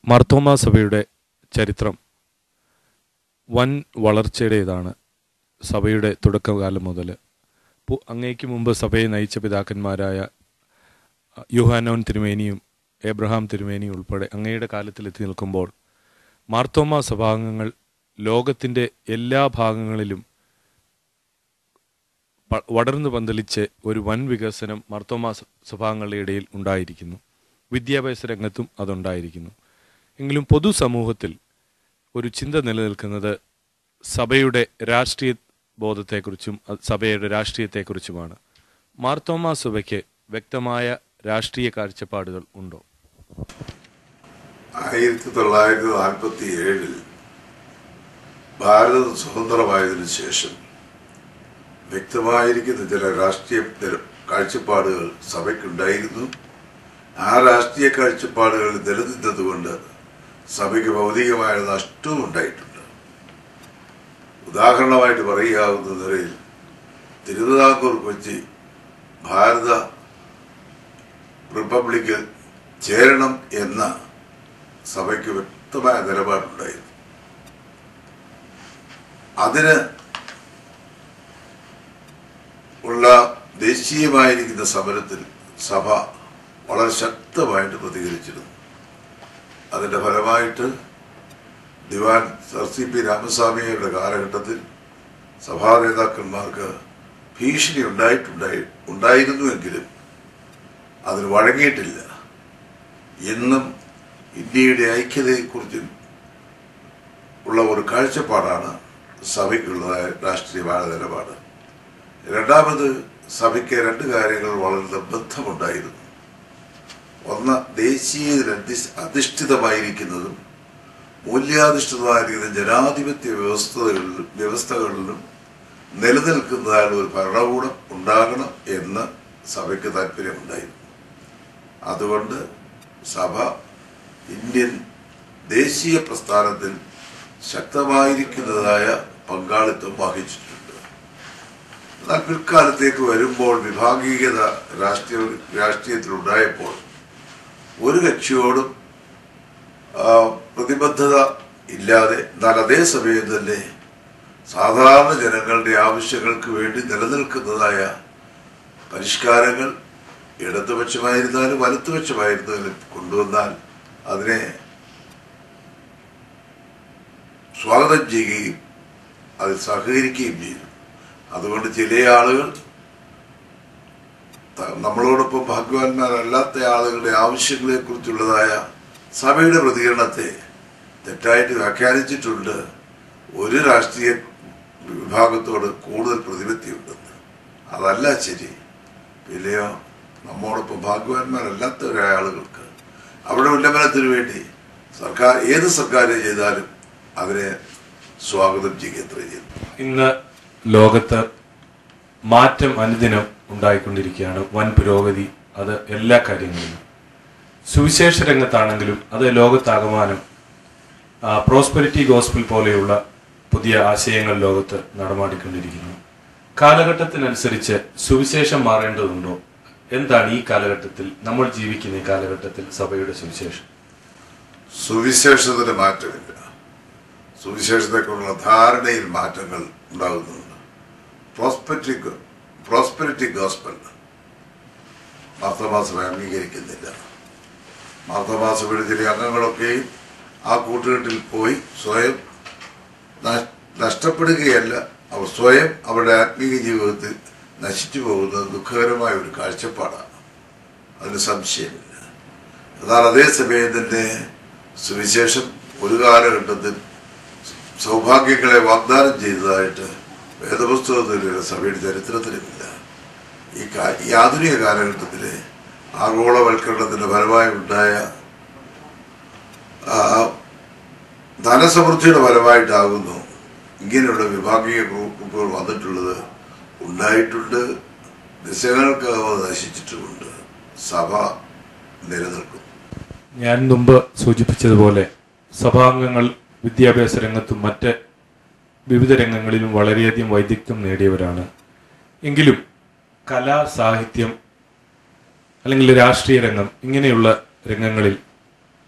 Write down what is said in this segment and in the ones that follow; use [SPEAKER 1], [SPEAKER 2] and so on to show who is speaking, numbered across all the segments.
[SPEAKER 1] മാർത്തോമാ സഭയുടെ ചരിത്രം വൻ വളർച്ചയുടേതാണ് സഭയുടെ തുടക്കകാലം മുതൽ പു- അങ്ങേക്ക് മുമ്പ് സഭയെ നയിച്ച പിതാക്കന്മാരായ യുഹാനോൻ തിരുമേനിയും എബ്രഹാം തിരുമേനിയും ഉൾപ്പെടെ അങ്ങയുടെ കാലത്തിലെത്തി നിൽക്കുമ്പോൾ മാർത്തോമാ സഭാംഗങ്ങൾ ലോകത്തിൻ്റെ എല്ലാ ഭാഗങ്ങളിലും പ- പടർന്നു പന്തലിച്ച് ഒരു വൻ വികസനം മാർത്തോമാ സ- സഭാംഗങ്ങളുടെ ഇടയിൽ ഉണ്ടായിരിക്കുന്നു വിദ്യാഭ്യാസ രംഗത്തും അതുണ്ടായിരിക്കുന്നു എങ്കിലും പൊതുസമൂഹത്തിൽ ഒരു ചിന്ത നിലനിൽക്കുന്നത് സഭയുടെ രാഷ്ട്രീയ ബോധത്തെക്കുറിച്ചും അത് സഭയുടെ രാഷ്ട്രീയത്തെക്കുറിച്ചുമാണ് മാർത്തോമാ സഭയ്ക്ക് വ്യക്തമായ രാഷ്ട്രീയ കാഴ്ചപ്പാടുകൾ ഉണ്ടോ
[SPEAKER 2] ആയിരത്തി തൊള്ളായിരത്തി നാൽപ്പത്തി ഏഴിൽ ഭാരതം സ്വതന്ത്രമായതിനു ശേഷം വ്യക്തമായിരിക്കുന്ന ചില രാഷ്ട്രീയ നില- കാഴ്ചപ്പാടുകൾ സഭയ്ക്കുണ്ടായിരുന്നു ആ രാഷ്ട്രീയ കാഴ്ചപ്പാടുകൾ നിലനിന്നതുകൊണ്ട് സഭയ്ക്ക് ഭൗതികമായ നഷ്ടവും ഉണ്ടായിട്ടുണ്ട് ഉദാഹരണമായിട്ട് പറയുകയാവുന്ന നിലയിൽ തിരുവിതാംകൂർ കൊച്ചി ഭാരത റിപ്പബ്ലിക്കിൽ ചേരണം എന്ന സഭയ്ക്ക് വ്യക്തമായ നിലപാടുണ്ടായിരുന്നു അതിന് ഉള്ള ദേശീയമായിരിക്കുന്ന സമരത്തിൽ സഭ വളരെ ശക്തമായിട്ട് പ്രതികരിച്ചിരുന്നു അതിന്റെ ഫലമായിട്ട് ദിവാൻ സർ സി പി രാമസ്വാമിയുടെ കാലഘട്ടത്തിൽ സഭാ നേതാക്കന്മാർക്ക് ഭീഷണി ഉണ്ടായിട്ടുണ്ടായി ഉണ്ടായിരുന്നുവെങ്കിലും അതിന് വഴങ്ങിയിട്ടില്ല എന്നും ഇന്ത്യയുടെ ഐക്യതയെക്കുറിച്ച് ഉള്ള ഒരു കാഴ്ചപ്പാടാണ് സഭയ്ക്കുള്ളതായ രാഷ്ട്രീയമായ നിലപാട് രണ്ടാമത് സഭയ്ക്ക് രണ്ട് കാര്യങ്ങൾ വളരെ നിർബന്ധമുണ്ടായിരുന്നു ഒന്ന് ദേശീയ അധിഷ്ഠിതമായിരിക്കുന്നതും മൂല്യാധിഷ്ഠിതമായിരിക്കുന്ന ജനാധിപത്യ വ്യവസ്ഥകളിലും വ്യവസ്ഥകളിലും നിലനിൽക്കുന്നതായ ഒരു ഭരണകൂടം ഉണ്ടാകണം എന്ന് സഭയ്ക്ക് താല്പര്യമുണ്ടായിരുന്നു അതുകൊണ്ട് സഭ ഇന്ത്യൻ ദേശീയ പ്രസ്ഥാനത്തിൽ ശക്തമായിരിക്കുന്നതായ പങ്കാളിത്തം വഹിച്ചിട്ടുണ്ട് എന്നാൽ പിൽക്കാലത്തേക്ക് വരുമ്പോൾ വിഭാഗീയത രാഷ്ട്രീയ രാഷ്ട്രീയത്തിലുണ്ടായപ്പോൾ ഒരു കക്ഷിയോടും ആ, പ്രതിബദ്ധത ഇല്ലാതെ എന്നാൽ അതേസമയം തന്നെ സാധാരണ ജനങ്ങളുടെ ആവശ്യങ്ങൾക്ക് വേണ്ടി നിലനിൽക്കുന്നതായ പരിഷ്കാരങ്ങൾ ഇടതുപക്ഷമായിരുന്നാലും വലത്തുപക്ഷമായിരുന്നാലും കൊണ്ടുവന്നാൽ അതിനെ സ്വാഗതം ചെയ്യുകയും അതിൽ സഹകരിക്കുകയും ചെയ്തു അതുകൊണ്ട് ചില ആളുകൾ ത- നമ്മളോടൊപ്പം ഭാഗ്യവാന്മാരല്ലാത്ത ആളുകളുടെ ആവശ്യങ്ങളെ കുറിച്ചുള്ളതായ സഭയുടെ പ്രതികരണത്തെ തെറ്റായിട്ട് വ്യാഖ്യാനിച്ചിട്ടുണ്ട് ഒരു രാഷ്ട്രീയ വിഭാഗത്തോട് കൂടുതൽ പ്രതിപത്തിയുണ്ടെന്ന് അതല്ല ശരി പിന്നെയോ നമ്മോടൊപ്പം ഭാഗ്യവാന്മാരല്ലാത്തവരായ ആളുകൾക്ക് അവരുടെ ഉന്നമനത്തിന് വേണ്ടി സർക്കാർ ഏത് സർക്കാർ ചെയ്താലും അതിനെ സ്വാഗതം ചെയ്യുകയത്രേ ചെയ്യുന്നു
[SPEAKER 1] ഇന്ന് ലോകത്ത് മാറ്റം അനുദിനം ഉണ്ടായിക്കൊണ്ടിരിക്കുകയാണ് വൻ പുരോഗതി അത് എല്ലാ കാര്യങ്ങളിലും സുവിശേഷ രംഗത്താണെങ്കിലും അത് ലോകത്താകമാനം ആ, പ്രോസ്പെരിറ്റി ഗോസ്പിൽ പോലെയുള്ള പുതിയ ആശയങ്ങൾ ലോകത്ത് നടമാടിക്കൊണ്ടിരിക്കുന്നു കാലഘട്ടത്തിനനുസരിച്ച് സുവിശേഷം മാറേണ്ടതുണ്ടോ എന്താണ് ഈ കാലഘട്ടത്തിൽ നമ്മൾ ജീവിക്കുന്ന ഈ കാലഘട്ടത്തിൽ സഭയുടെ സുവിശേഷം
[SPEAKER 2] സുവിശേഷത്തിന് മാറ്റമില്ല സുവിശേഷത്തെക്കുറിച്ചുള്ള ധാരണയിൽ മാറ്റങ്ങൾ ഉണ്ടാകുന്നുണ്ട് പ്രോസ്പെരിറ്റി പ്രോസ്പെരിറ്റി ഗോസ്പൽ മാർത്തമാസഭ അംഗീകരിക്കുന്നില്ല മാർത്തമാസഭയുടെ ചില അംഗങ്ങളൊക്കെയും ആ കൂട്ടുകെട്ടിൽ പോയി സ്വയം ന- നഷ്ടപ്പെടുകയല്ല അവർ സ്വയം അവരുടെ ആത്മീയ ജീവിതത്തിൽ നശിച്ചു പോകുന്നത് ദുഃഖകരമായ ഒരു കാഴ്ചപ്പാടാണ് അതിന് സംശയമില്ല എന്നാൽ അതേസമയം തന്നെ സുവിശേഷം ഒരു കാലഘട്ടത്തിൽ സൗഭാഗ്യങ്ങളെ വാഗ്ദാനം ചെയ്തതായിട്ട് വേദപുസ്തകത്തിലെ സഭയുടെ ചരിത്രത്തിലുമില്ല ഈ കാ- ഈ ആധുനിക കാലഘട്ടത്തിലെ ആഗോളവൽക്കരണത്തിന്റെ ഫലമായി ഉണ്ടായ ആ, ധനസമൃദ്ധിയുടെ ഫലമായിട്ടാകുന്നു ഇങ്ങനെയുള്ള വിഭാഗീയ ഗ്രൂപ്പുകൾ വന്നിട്ടുള്ളത് ഉണ്ടായിട്ടുണ്ട് ദിശകൾക്കകം നശിച്ചിട്ടുമുണ്ട് സഭ നിലനിൽക്കുന്നു
[SPEAKER 1] ഞാൻ മുമ്പ് സൂചിപ്പിച്ചതുപോലെ സഭാംഗങ്ങൾ വിദ്യാഭ്യാസ രംഗത്തും മറ്റ് വിവിധ രംഗങ്ങളിലും വളരെയധികം വൈദഗ്ധ്യം നേടിയവരാണ് എങ്കിലും കല സാഹിത്യം അല്ലെങ്കിൽ രാഷ്ട്രീയ രംഗം ഇങ്ങനെയുള്ള രംഗങ്ങളിൽ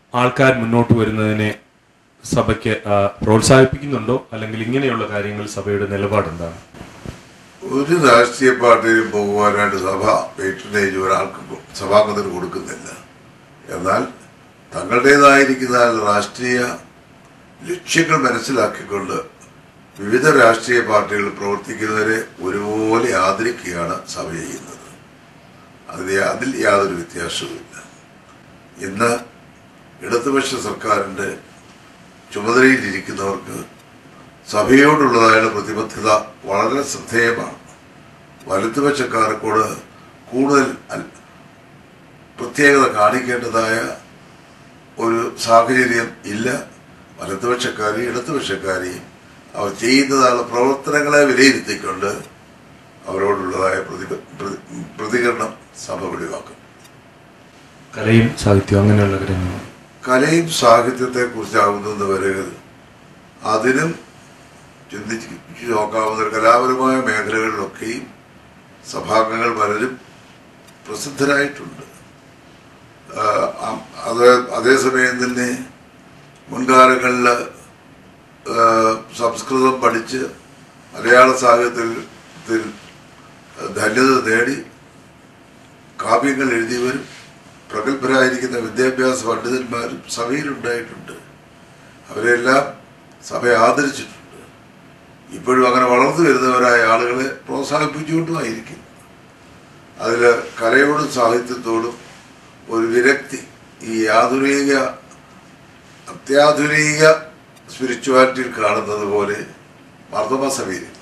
[SPEAKER 1] ആൾക്കാർ മുന്നോട്ട് വരുന്നതിനെ സഭയ്ക്ക് ആ, പ്രോത്സാഹിപ്പിക്കുന്നുണ്ടോ അല്ലെങ്കിൽ ഇങ്ങനെയുള്ള കാര്യങ്ങൾ സഭയുടെ നിലപാടെന്താണ്
[SPEAKER 2] ഒരു രാഷ്ട്രീയ പാർട്ടിയിലും പോകുവാനായിട്ട് സഭ പേറ്റനേജ് ഒരാൾക്ക് കൊ- സഭാംഗത്തിന് കൊടുക്കുന്നില്ല എന്നാൽ തങ്ങളുടേതായിരിക്കുന്ന രാഷ്ട്രീയ ലക്ഷ്യങ്ങൾ മനസ്സിലാക്കിക്കൊണ്ട് വിവിധ രാഷ്ട്രീയ പാർട്ടികൾ പ്രവർത്തിക്കുന്നവരെ ഒരുപോലെ ആദരിക്കുകയാണ് സഭ ചെയ്യുന്നത് അതിൽ അതിൽ യാതൊരു വ്യത്യാസവുമില്ല ഇന്ന് ഇടതുപക്ഷ സർക്കാരിന്റെ ചുമതലയിലിരിക്കുന്നവർക്ക് സഭയോടുള്ളതായ പ്രതിബദ്ധത വളരെ ശ്രദ്ധേയമാണ് വലതുപക്ഷക്കാർക്കോട് കൂടുതൽ അൽ- പ്രത്യേകത കാണിക്കേണ്ടതായ ഒരു സാഹചര്യം ഇല്ല വലതുപക്ഷക്കാരെയും ഇടതുപക്ഷക്കാരെയും അവർ ചെയ്യുന്നതായ പ്രവർത്തനങ്ങളെ വിലയിരുത്തിക്കൊണ്ട് അവരോടുള്ളതായ പ്രതിബ- പ്രതി- പ്രതികരണം സഭ വെളിവാക്കും
[SPEAKER 1] കലയും സാഹിത്യവും അങ്ങനെയുള്ള കാര്യങ്ങൾ
[SPEAKER 2] കലയും സാഹിത്യത്തെ കുറിച്ചാകുന്ന വരകൾ അതിനും ചിന്തിച്ച് നോക്കാവുന്ന കലാപരമായ മേഖലകളിലൊക്കെയും സഭാംഗങ്ങൾ പലരും പ്രസിദ്ധരായിട്ടുണ്ട് ആ, അ- അത് അതേസമയം തന്നെ മുൻകാലങ്ങളിൽ ആ, സംസ്കൃതം പഠിച്ച് മലയാള സാഹിത്യത്തിൽ ധന്യത നേടി കാവ്യങ്ങൾ എഴുതിയവരും പ്രഗത്ഭരായിരിക്കുന്ന വിദ്യാഭ്യാസ പണ്ഡിതന്മാരും സഭയിലുണ്ടായിട്ടുണ്ട് അവരെല്ലാം സഭ ആദരിച്ചിട്ടുണ്ട് ഇപ്പോഴും അങ്ങനെ വളർന്നു വരുന്നവരായ ആളുകളെ പ്രോത്സാഹിപ്പിച്ചുകൊണ്ടുമായിരിക്കും അതിൽ കലയോടും സാഹിത്യത്തോടും ഒരു വിരക്തി ഈ ആധുനിക അത്യാധുനിക സ്പിരിച്വാലിറ്റിയിൽ കാണുന്നത് പോലെ മർദ്ദമ സഭയിൽ